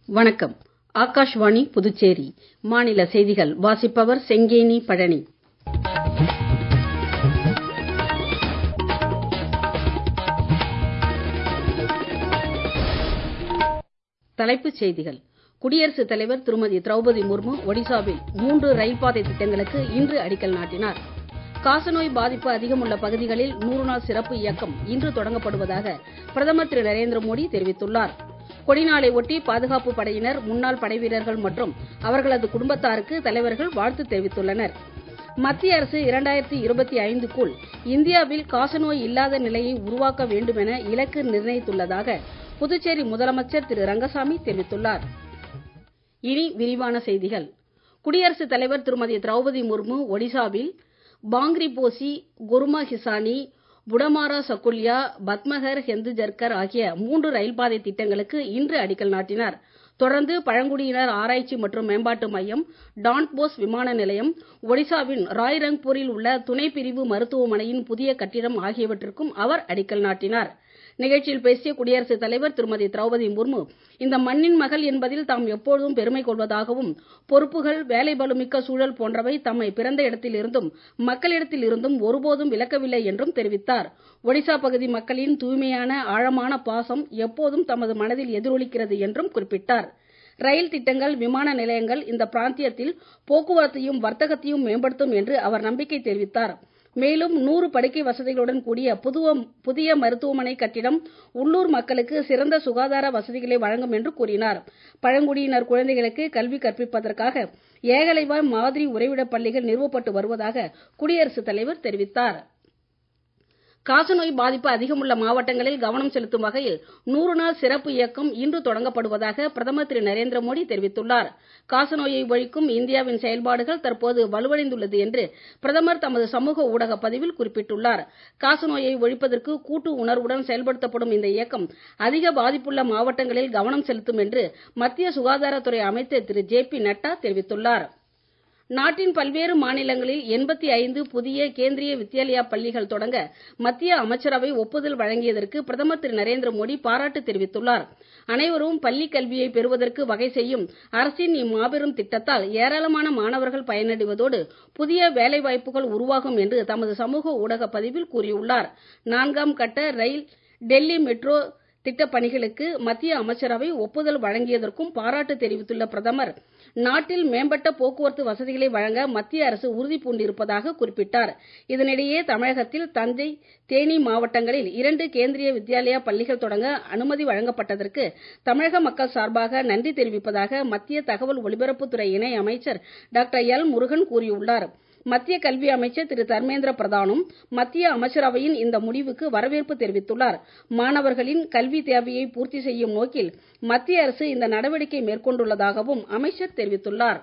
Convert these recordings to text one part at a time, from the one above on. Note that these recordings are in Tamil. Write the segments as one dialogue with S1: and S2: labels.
S1: வணக்கம் ஆகாஷ்வாணி புதுச்சேரி மாநில செய்திகள் வாசிப்பவர் செங்கேனி பழனி தலைப்புச் செய்திகள் குடியரசுத் தலைவர் திருமதி திரௌபதி முர்மு ஒடிசாவில் மூன்று ரயில் பாதை திட்டங்களுக்கு இன்று அடிக்கல் நாட்டினார் காசநோய் பாதிப்பு அதிகமுள்ள பகுதிகளில் நூறு நாள் சிறப்பு இயக்கம் இன்று தொடங்கப்படுவதாக பிரதமர் திரு நரேந்திர மோடி தெரிவித்துள்ளார் கொடிநாளை ஒட்டி பாதுகாப்பு படையினர் முன்னாள் படைவீரர்கள் மற்றும் அவர்களது குடும்பத்தாருக்கு தலைவர்கள் வாழ்த்து தெரிவித்துள்ளனர் மத்திய அரசு இரண்டாயிரத்தி இருபத்தி ஐந்துக்குள் இந்தியாவில் காசநோய் இல்லாத நிலையை உருவாக்க வேண்டுமென இலக்கு நிர்ணயித்துள்ளதாக புதுச்சேரி முதலமைச்சர் திரு ரங்கசாமி தெரிவித்துள்ளார் இனி விரிவான செய்திகள் குடியரசுத் தலைவர் திருமதி திரௌபதி முர்மு ஒடிசாவில் பாங்கிரிபோசி குருமா ஹிசானி புடமாரா சக்குல்யா பத்மகர் ஹெந்துஜர்கர் ஆகிய மூன்று ரயில் பாதை திட்டங்களுக்கு இன்று அடிக்கல் நாட்டினார் தொடர்ந்து பழங்குடியினர் ஆராய்ச்சி மற்றும் மேம்பாட்டு மையம் டான்போஸ் விமான நிலையம் ஒடிசாவின் ராய்ரங்பூரில் உள்ள துணை பிரிவு மருத்துவமனையின் புதிய கட்டிடம் ஆகியவற்றிற்கும் அவர் அடிக்கல் நாட்டினார் நிகழ்ச்சியில் பேசிய குடியரசுத் தலைவர் திருமதி திரௌபதி முர்மு இந்த மண்ணின் மகள் என்பதில் தாம் எப்பொழுதும் பெருமை கொள்வதாகவும் பொறுப்புகள் வேலை பளுமிக்க சூழல் போன்றவை தம்மை பிறந்த இடத்திலிருந்தும் மக்களிடத்தில் இருந்தும் ஒருபோதும் விலக்கவில்லை என்றும் தெரிவித்தார் ஒடிசா பகுதி மக்களின் தூய்மையான ஆழமான பாசம் எப்போதும் தமது மனதில் எதிரொலிக்கிறது என்றும் குறிப்பிட்டார் ரயில் திட்டங்கள் விமான நிலையங்கள் இந்த பிராந்தியத்தில் போக்குவரத்தையும் வர்த்தகத்தையும் மேம்படுத்தும் என்று அவர் நம்பிக்கை தெரிவித்தார் மேலும் நூறு படுக்கை வசதிகளுடன் கூடிய புதிய மருத்துவமனை கட்டிடம் உள்ளூர் மக்களுக்கு சிறந்த சுகாதார வசதிகளை வழங்கும் என்று கூறினார் பழங்குடியினர் குழந்தைகளுக்கு கல்வி கற்பிப்பதற்காக ஏகலைவாய் மாதிரி உறைவிடப் பள்ளிகள் நிறுவப்பட்டு வருவதாக குடியரசுத் தலைவர் தெரிவித்தார் காசநோய் பாதிப்பு அதிகமுள்ள மாவட்டங்களில் கவனம் செலுத்தும் வகையில் நூறு நாள் சிறப்பு இயக்கம் இன்று தொடங்கப்படுவதாக பிரதமர் திரு நரேந்திர மோடி தெரிவித்துள்ளார் காசநோயை ஒழிக்கும் இந்தியாவின் செயல்பாடுகள் தற்போது வலுவடைந்துள்ளது என்று பிரதமர் தமது சமூக ஊடக பதிவில் குறிப்பிட்டுள்ளார் காசநோயை ஒழிப்பதற்கு கூட்டு உணர்வுடன் செயல்படுத்தப்படும் இந்த இயக்கம் அதிக பாதிப்புள்ள மாவட்டங்களில் கவனம் செலுத்தும் என்று மத்திய சுகாதாரத்துறை அமைச்சர் திரு ஜே பி நட்டா தெரிவித்துள்ளார் நாட்டின் பல்வேறு மாநிலங்களில் எண்பத்தி ஐந்து புதிய கேந்திரிய வித்யாலயா பள்ளிகள் தொடங்க மத்திய அமைச்சரவை ஒப்புதல் வழங்கியதற்கு பிரதமர் திரு நரேந்திர மோடி பாராட்டு தெரிவித்துள்ளார் அனைவரும் பள்ளிக் கல்வியை பெறுவதற்கு வகை செய்யும் அரசின் இம்மாபெரும் திட்டத்தால் ஏராளமான மாணவர்கள் பயனடைவதோடு புதிய வேலைவாய்ப்புகள் உருவாகும் என்று தமது சமூக ஊடக பதிவில் கூறியுள்ளார் நான்காம் கட்ட ரயில் டெல்லி மெட்ரோ திட்டப் பணிகளுக்கு மத்திய அமைச்சரவை ஒப்புதல் வழங்கியதற்கும் பாராட்டு தெரிவித்துள்ள பிரதமர் நாட்டில் மேம்பட்ட போக்குவரத்து வசதிகளை வழங்க மத்திய அரசு உறுதி பூண்டிருப்பதாக குறிப்பிட்டார் இதனிடையே தமிழகத்தில் தஞ்சை தேனி மாவட்டங்களில் இரண்டு கேந்திரிய வித்யாலயா பள்ளிகள் தொடங்க அனுமதி வழங்கப்பட்டதற்கு தமிழக மக்கள் சார்பாக நன்றி தெரிவிப்பதாக மத்திய தகவல் ஒலிபரப்புத்துறை இணை அமைச்சர் டாக்டர் எல் முருகன் கூறியுள்ளார் மத்திய கல்வி அமைச்சர் திரு தர்மேந்திர பிரதானும் மத்திய அமைச்சரவையின் இந்த முடிவுக்கு வரவேற்பு தெரிவித்துள்ளார் மாணவர்களின் கல்வி தேவையை பூர்த்தி செய்யும் நோக்கில் மத்திய அரசு இந்த நடவடிக்கை மேற்கொண்டுள்ளதாகவும் அமைச்சர் தெரிவித்துள்ளார்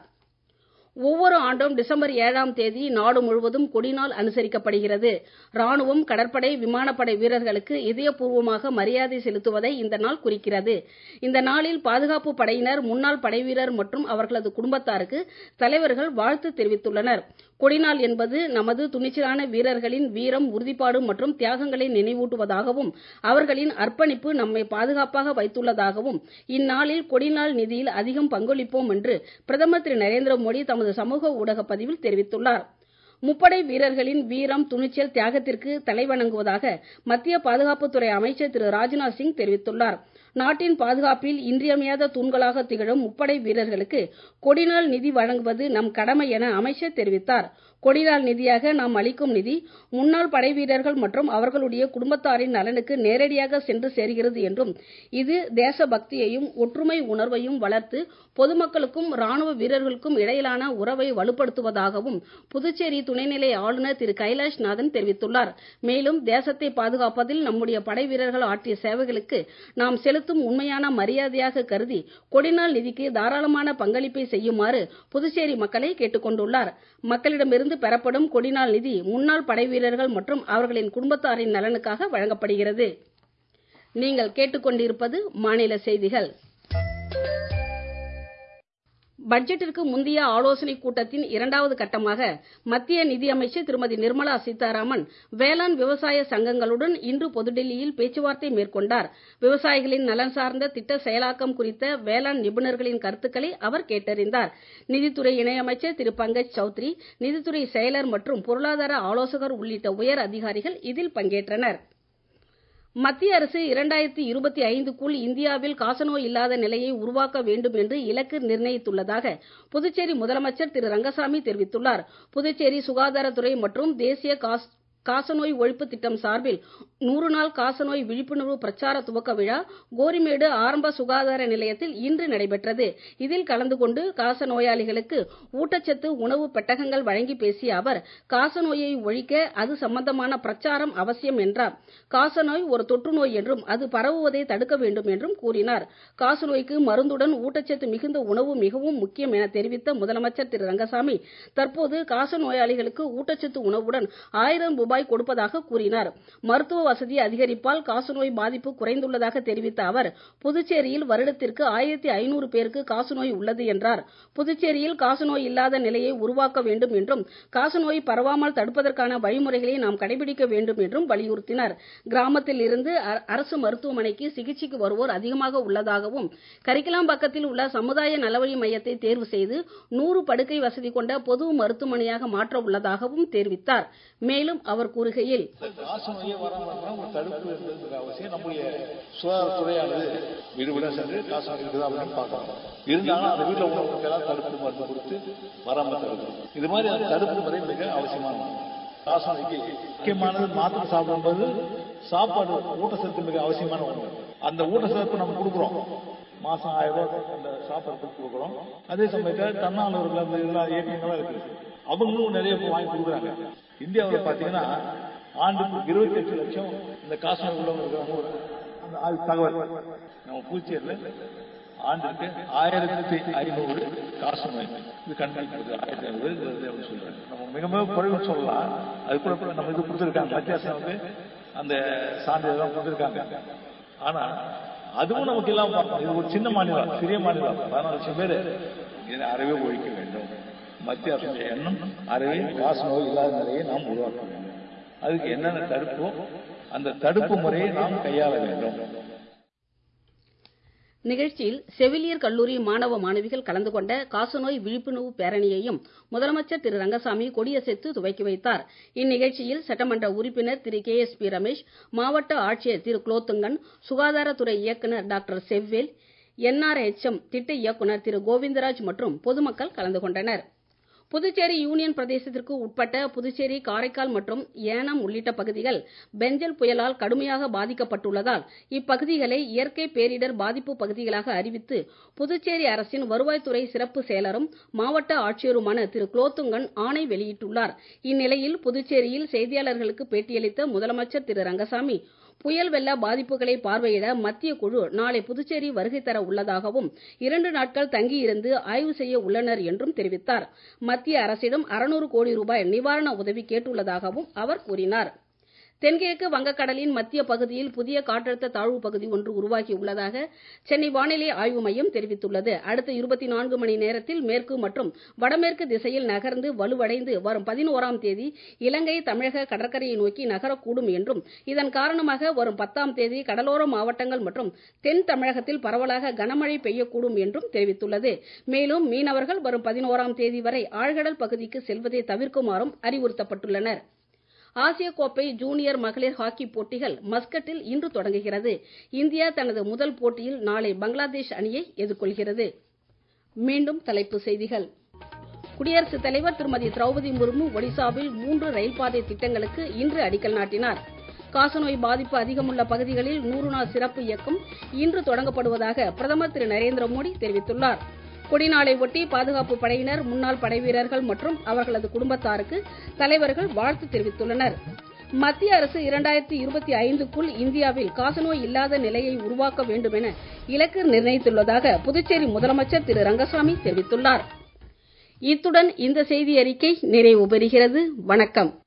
S1: ஒவ்வொரு ஆண்டும் டிசம்பர் ஏழாம் தேதி நாடு முழுவதும் கொடிநாள் அனுசரிக்கப்படுகிறது ராணுவம் கடற்படை விமானப்படை வீரர்களுக்கு இதயபூர்வமாக மரியாதை செலுத்துவதை இந்த நாள் குறிக்கிறது இந்த நாளில் பாதுகாப்பு படையினர் முன்னாள் படைவீரர் மற்றும் அவர்களது குடும்பத்தாருக்கு தலைவர்கள் வாழ்த்து தெரிவித்துள்ளனர் கொடிநாள் என்பது நமது துணிச்சலான வீரர்களின் வீரம் உறுதிப்பாடு மற்றும் தியாகங்களை நினைவூட்டுவதாகவும் அவர்களின் அர்ப்பணிப்பு நம்மை பாதுகாப்பாக வைத்துள்ளதாகவும் இந்நாளில் கொடிநாள் நிதியில் அதிகம் பங்களிப்போம் என்று பிரதமர் திரு நரேந்திர மோடி தமது சமூக ஊடக பதிவில் தெரிவித்துள்ளார் முப்படை வீரர்களின் வீரம் துணிச்சல் தியாகத்திற்கு தலைவணங்குவதாக மத்திய பாதுகாப்புத்துறை அமைச்சர் திரு ராஜ்நாத் சிங் தெரிவித்துள்ளார் நாட்டின் பாதுகாப்பில் இன்றியமையாத தூண்களாக திகழும் முப்படை வீரர்களுக்கு கொடிநாள் நிதி வழங்குவது நம் கடமை என அமைச்சர் தெரிவித்தார் கொடிநாள் நிதியாக நாம் அளிக்கும் நிதி முன்னாள் படை வீரர்கள் மற்றும் அவர்களுடைய குடும்பத்தாரின் நலனுக்கு நேரடியாக சென்று சேர்கிறது என்றும் இது தேசபக்தியையும் ஒற்றுமை உணர்வையும் வளர்த்து பொதுமக்களுக்கும் ராணுவ வீரர்களுக்கும் இடையிலான உறவை வலுப்படுத்துவதாகவும் புதுச்சேரி துணைநிலை ஆளுநர் திரு கைலாஷ் நாதன் தெரிவித்துள்ளார் மேலும் தேசத்தை பாதுகாப்பதில் நம்முடைய படை வீரர்கள் ஆற்றிய சேவைகளுக்கு நாம் செலுத்தும் உண்மையான மரியாதையாக கருதி கொடிநாள் நிதிக்கு தாராளமான பங்களிப்பை செய்யுமாறு புதுச்சேரி மக்களை கேட்டுக் கொண்டுள்ளார் மக்களிடமிருந்து பெறப்படும் கொடிநாள் நிதி முன்னாள் படை வீரர்கள் மற்றும் அவர்களின் குடும்பத்தாரின் நலனுக்காக வழங்கப்படுகிறது நீங்கள் கேட்டுக்கொண்டிருப்பது மாநில செய்திகள் பட்ஜெட்டிற்கு முந்தைய ஆலோசனைக் கூட்டத்தின் இரண்டாவது கட்டமாக மத்திய நிதியமைச்சர் திருமதி நிர்மலா சீதாராமன் வேளாண் விவசாய சங்கங்களுடன் இன்று புதுடெல்லியில் பேச்சுவார்த்தை மேற்கொண்டார் விவசாயிகளின் நலன் சார்ந்த திட்ட செயலாக்கம் குறித்த வேளாண் நிபுணர்களின் கருத்துக்களை அவர் கேட்டறிந்தார் நிதித்துறை இணையமைச்சர் திரு பங்கஜ் சௌத்ரி நிதித்துறை செயலர் மற்றும் பொருளாதார ஆலோசகர் உள்ளிட்ட உயர் அதிகாரிகள் இதில் பங்கேற்றனர் மத்திய அரசு இரண்டாயிரத்தி இருபத்தி ஐந்துக்குள் இந்தியாவில் காசநோய் இல்லாத நிலையை உருவாக்க வேண்டும் என்று இலக்கு நிர்ணயித்துள்ளதாக புதுச்சேரி முதலமைச்சர் திரு ரங்கசாமி தெரிவித்துள்ளார் புதுச்சேரி சுகாதாரத்துறை மற்றும் தேசிய காசநோய் ஒழிப்பு திட்டம் சார்பில் நூறு நாள் காசநோய் விழிப்புணர்வு பிரச்சார துவக்க விழா கோரிமேடு ஆரம்ப சுகாதார நிலையத்தில் இன்று நடைபெற்றது இதில் கலந்து கொண்டு காச நோயாளிகளுக்கு ஊட்டச்சத்து உணவு பெட்டகங்கள் வழங்கி பேசிய அவர் காசநோயை ஒழிக்க அது சம்பந்தமான பிரச்சாரம் அவசியம் என்றார் காசநோய் ஒரு தொற்று நோய் என்றும் அது பரவுவதை தடுக்க வேண்டும் என்றும் கூறினார் காசநோய்க்கு மருந்துடன் ஊட்டச்சத்து மிகுந்த உணவு மிகவும் முக்கியம் என தெரிவித்த முதலமைச்சர் திரு ரங்கசாமி தற்போது காச நோயாளிகளுக்கு ஊட்டச்சத்து உணவுடன் ஆயிரம் ரூபாய் ரூபாய் கொடுப்பதாக கூறினார் மருத்துவ வசதி அதிகரிப்பால் காசநோய் பாதிப்பு குறைந்துள்ளதாக தெரிவித்த அவர் புதுச்சேரியில் வருடத்திற்கு ஆயிரத்தி ஐநூறு பேருக்கு காசநோய் உள்ளது என்றார் புதுச்சேரியில் காசநோய் இல்லாத நிலையை உருவாக்க வேண்டும் என்றும் காசநோய் பரவாமல் தடுப்பதற்கான வழிமுறைகளை நாம் கடைபிடிக்க வேண்டும் என்றும் வலியுறுத்தினார் கிராமத்தில் இருந்து அரசு மருத்துவமனைக்கு சிகிச்சைக்கு வருவோர் அதிகமாக உள்ளதாகவும் கரிக்கலாம்பக்கத்தில் உள்ள சமுதாய நலவழி மையத்தை தேர்வு செய்து நூறு படுக்கை வசதி கொண்ட பொது மருத்துவமனையாக மாற்ற உள்ளதாகவும் தெரிவித்தார் மேலும் அவர் கூறுகையில்
S2: காசநோயே வராமல் ஒரு தடுப்பு என்பது அவசியம் நம்முடைய சுகாதாரத்துறையானது வீடு வீட சென்று காசநோய் இருக்குதா அப்படின்னு பார்க்கணும் இருந்தாலும் அந்த வீட்டில் உள்ளவங்களுக்கெல்லாம் தடுப்பு மருந்து கொடுத்து வராமல் தடுக்கணும் இது மாதிரி அந்த தடுப்பு முறை மிக அவசியமான காசநோய்க்கு முக்கியமானது மாத்திரை சாப்பிடும்போது சாப்பாடு ஊட்டச்சத்து மிக அவசியமான ஒன்று அந்த ஊட்டச்சத்து நம்ம கொடுக்குறோம் மாசம் ஆயிரம் ரூபாய் அந்த சாப்பாடு கொடுக்குறோம் அதே சமயத்தில் தன்னாளர்கள் அந்த எல்லா இயக்கங்களும் இருக்கு அவங்களும் நிறைய வாங்கி கொடுக்குறாங்க இந்தியாவில் பார்த்தீங்கன்னா ஆண்டுக்கு இருபத்தி எட்டு லட்சம் இந்த காசநோய் உள்ளவங்க இருக்கிறாங்க அந்த அது தகவல் நம்ம புதுச்சேரியில் ஆண்டுக்கு ஆயிரத்தி ஐநூறு காசநோய் இது கண்காணிக்கிறது ஆயிரத்தி ஐநூறு அப்படின்னு சொல்றாங்க நம்ம மிக மிக குறைவு சொல்லலாம் அது கூட நம்ம இது கொடுத்துருக்காங்க மத்திய அரசு வந்து அந்த சான்றிதழ் கொடுத்துருக்காங்க ஆனா அதுவும் நமக்கு இல்லாம பார்க்கணும் இது ஒரு சின்ன மாநிலம் சிறிய மாநிலம் பதினாலு லட்சம் பேர் இதை அறவே ஒழிக்க வேண்டும் மத்திய அரசுடைய எண்ணம் அறவே காசு நோய் இல்லாத நிலையை நாம் உருவாக்க வேண்டும் அதுக்கு என்னென்ன தடுப்போ அந்த தடுப்பு முறையை நாம் கையாள வேண்டும்
S1: நிகழ்ச்சியில் செவிலியர் கல்லூரி மாணவ மாணவிகள் கலந்து கொண்ட காசநோய் விழிப்புணர்வு பேரணியையும் முதலமைச்சர் திரு ரங்கசாமி கொடியசைத்து துவக்கி வைத்தார் இந்நிகழ்ச்சியில் சட்டமன்ற உறுப்பினர் திரு கே எஸ் பி ரமேஷ் மாவட்ட ஆட்சியர் திரு குலோத்துங்கன் சுகாதாரத்துறை இயக்குநர் டாக்டர் செவ்வேல் என்ஆர்எச்எம் திட்ட இயக்குநர் திரு கோவிந்தராஜ் மற்றும் பொதுமக்கள் கலந்து கொண்டனர் புதுச்சேரி யூனியன் பிரதேசத்திற்கு உட்பட்ட புதுச்சேரி காரைக்கால் மற்றும் ஏனாம் உள்ளிட்ட பகுதிகள் பெஞ்சல் புயலால் கடுமையாக பாதிக்கப்பட்டுள்ளதால் இப்பகுதிகளை இயற்கை பேரிடர் பாதிப்பு பகுதிகளாக அறிவித்து புதுச்சேரி அரசின் வருவாய்த்துறை சிறப்பு செயலரும் மாவட்ட ஆட்சியருமான திரு குலோத்துங்கன் ஆணை வெளியிட்டுள்ளார் இந்நிலையில் புதுச்சேரியில் செய்தியாளர்களுக்கு பேட்டியளித்த முதலமைச்சர் திரு ரங்கசாமி புயல் வெள்ள பாதிப்புகளை பார்வையிட மத்திய குழு நாளை புதுச்சேரி வருகை தர உள்ளதாகவும் இரண்டு நாட்கள் தங்கியிருந்து ஆய்வு செய்ய உள்ளனர் என்றும் தெரிவித்தார் மத்திய அரசிடம் அறுநூறு கோடி ரூபாய் நிவாரண உதவி கேட்டுள்ளதாகவும் அவர் கூறினார் தென்கிழக்கு வங்கக்கடலின் மத்திய பகுதியில் புதிய காற்றழுத்த தாழ்வு பகுதி ஒன்று உருவாகியுள்ளதாக சென்னை வானிலை ஆய்வு மையம் தெரிவித்துள்ளது அடுத்த இருபத்தி நான்கு மணி நேரத்தில் மேற்கு மற்றும் வடமேற்கு திசையில் நகர்ந்து வலுவடைந்து வரும் பதினோராம் தேதி இலங்கை தமிழக கடற்கரையை நோக்கி நகரக்கூடும் என்றும் இதன் காரணமாக வரும் பத்தாம் தேதி கடலோர மாவட்டங்கள் மற்றும் தென் தமிழகத்தில் பரவலாக கனமழை பெய்யக்கூடும் என்றும் தெரிவித்துள்ளது மேலும் மீனவர்கள் வரும் பதினோராம் தேதி வரை ஆழ்கடல் பகுதிக்கு செல்வதை தவிர்க்குமாறும் அறிவுறுத்தப்பட்டுள்ளனர் ஆசிய கோப்பை ஜூனியர் மகளிர் ஹாக்கி போட்டிகள் மஸ்கட்டில் இன்று தொடங்குகிறது இந்தியா தனது முதல் போட்டியில் நாளை பங்களாதேஷ் அணியை எதிர்கொள்கிறது மீண்டும் தலைப்புச் செய்திகள் குடியரசுத் தலைவர் திருமதி திரௌபதி முர்மு ஒடிசாவில் மூன்று ரயில் பாதை திட்டங்களுக்கு இன்று அடிக்கல் நாட்டினார் காசநோய் பாதிப்பு அதிகமுள்ள பகுதிகளில் நூறு நாள் சிறப்பு இயக்கம் இன்று தொடங்கப்படுவதாக பிரதமர் திரு நரேந்திர மோடி தெரிவித்துள்ளார் கொடிநாளை ஒட்டி பாதுகாப்பு படையினர் முன்னாள் படைவீரர்கள் மற்றும் அவர்களது குடும்பத்தாருக்கு தலைவர்கள் வாழ்த்து தெரிவித்துள்ளனர் மத்திய அரசு இரண்டாயிரத்தி இருபத்தி ஐந்துக்குள் இந்தியாவில் காசநோய் இல்லாத நிலையை உருவாக்க வேண்டும் என இலக்கு நிர்ணயித்துள்ளதாக புதுச்சேரி முதலமைச்சர் திரு ரங்கசாமி தெரிவித்துள்ளார் இத்துடன் இந்த செய்தி அறிக்கை நிறைவு பெறுகிறது வணக்கம்